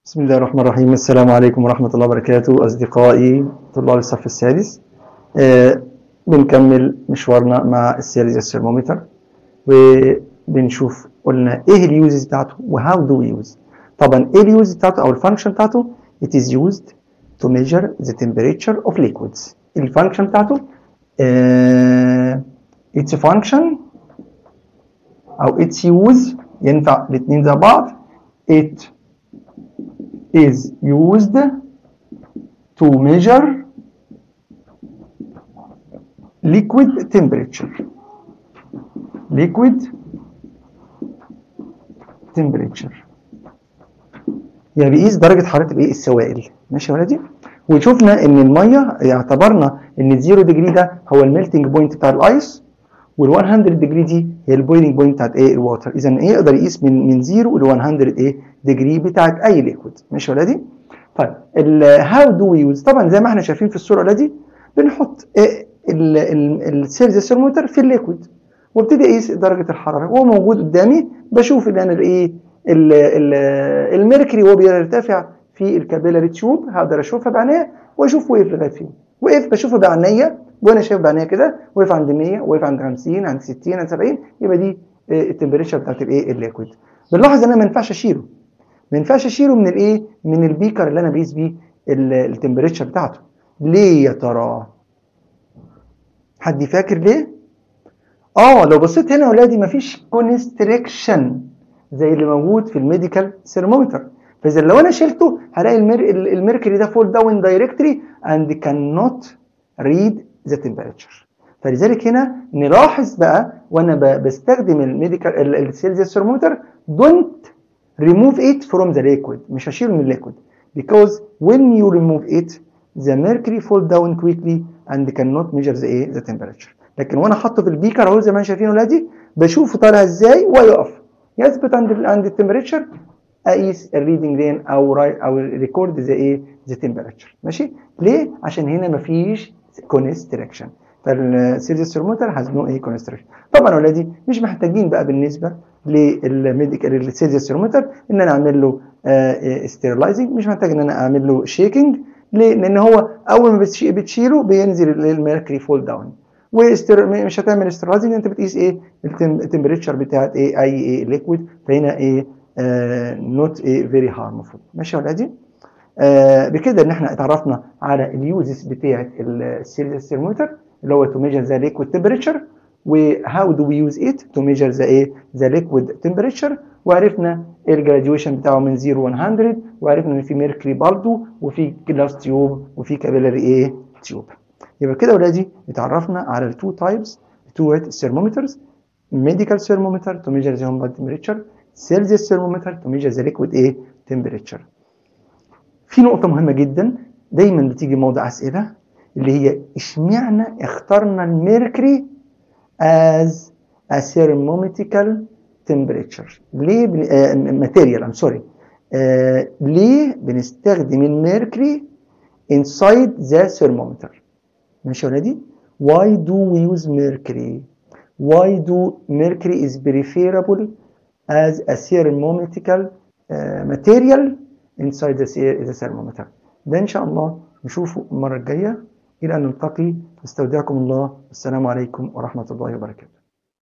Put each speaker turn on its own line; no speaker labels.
بسم الله الرحمن الرحيم السلام عليكم ورحمة الله وبركاته أصدقائي طلاب الصف السادس آه بنكمل مشوارنا مع السيريز الثرمومتر وبنشوف قلنا ايه اليوزز بتاعته وهاو دو يوز طبعا ايه اليوز بتاعته او الفانكشن بتاعته it is used to measure the temperature of liquids الفانكشن بتاعته آه its function او its use ينفع الاثنين زي بعض it is used to measure liquid temperature liquid temperature يعني بيقيس درجة حرارة الايه السوائل ماشي يا ولدي وشفنا ان المية اعتبرنا ان الزيرو ديجري ده هو الميلتنج بوينت بتاع الايس وال 100 ديجري دي هي البويلنج بوينت بتاعت ايه الواتر اذا ايه يقدر يقيس من من 0 ل 100 ايه ديجري بتاعت اي ليكويد ماشي يا ولادي طيب هاو دو وي يوز طبعا زي ما احنا شايفين في الصوره ولادي بنحط السيلز ثرمومتر في الليكويد وابتدي اقيس درجه الحراره وهو موجود قدامي بشوف ان انا الايه الميركوري وهو بيرتفع في الكابيلاري تيوب هقدر اشوفها بعينيا واشوف وقف لغايه فين وقف بشوفها بعينيا وانا شايف بعينيا كده وقف عند 100 وقف عند 50 عند 60 عند 70 يبقى دي التمبريتشر بتاعت الايه الليكويد بنلاحظ ان انا ما ينفعش اشيله ما ينفعش اشيله من الايه من البيكر اللي انا بقيس بيه التمبريتشر بتاعته ليه يا ترى حد فاكر ليه اه لو بصيت هنا يا اولادي مفيش كونستريكشن زي اللي موجود في الميديكال ثيرمومتر فاذا لو انا شلته هلاقي المير... الميركوري ده فول داون دايركتلي اند كان نوت ريد ذا تمبريتشر فلذلك هنا نلاحظ بقى وانا بستخدم الميديكال السيلزيوس ثرمومتر دونت remove it from the liquid مش هشيله من الليكويد because when you remove it the mercury fall down quickly and cannot measure the ايه the temperature لكن وانا حاطه في البيكر اهو زي ما انتم شايفين ولادي بشوفه طالع ازاي ويقف يثبت عند عند التمبريتشر اقيس الريدنج دين او راي او ريكورد زي ايه ذا تمبريتشر ماشي ليه عشان هنا مفيش كونستريكشن فالسيريس ثرمومتر هاز نو ايه كونستريكشن طبعا ولادي مش محتاجين بقى بالنسبه للميديكال السيريس ثرمومتر ان انا اعمل له ستيرلايزنج مش محتاج ان انا اعمل له شيكنج ليه؟ لان هو اول ما بتشيله بينزل الميركوري فول داون مش هتعمل ستيرلايزنج انت بتقيس ايه التمبريتشر بتاعت ايه اي ايه ليكويد فهنا ايه نوت ايه فيري هارمفول ماشي يا ولادي آه بكده ان احنا اتعرفنا على اليوزز بتاعت السيريس ثرمومتر اللي هو تو ميجر ذا ليكويد تمبريتشر وهاو دو وي يوز ات تو ميجر ذا ايه ذا ليكويد تمبريتشر وعرفنا الجراديويشن بتاعه من 0 100 وعرفنا ان في ميركوري برضه وفي جلاس تيوب وفي كابيلاري ايه تيوب يبقى كده ولادي اتعرفنا على التو تايبس بتوع الثرمومترز ميديكال ثرمومتر تو ميجر ذا هوم تمبريتشر سيلزيوس ثرمومتر تو ميجر ذا ليكويد ايه تمبريتشر في نقطة مهمة جدا دايما بتيجي موضع أسئلة اللي هي اشمعنى اخترنا الميركوري as a thermometrical temperature ليه بن... آه material I'm sorry آه ليه بنستخدم الميركوري inside the thermometer ماشي يا ولادي why do we use mercury why do mercury is preferable as a thermometrical uh, material inside the, the thermometer ده ان شاء الله نشوفه المره الجايه الى ان نلتقي استودعكم الله السلام عليكم ورحمه الله وبركاته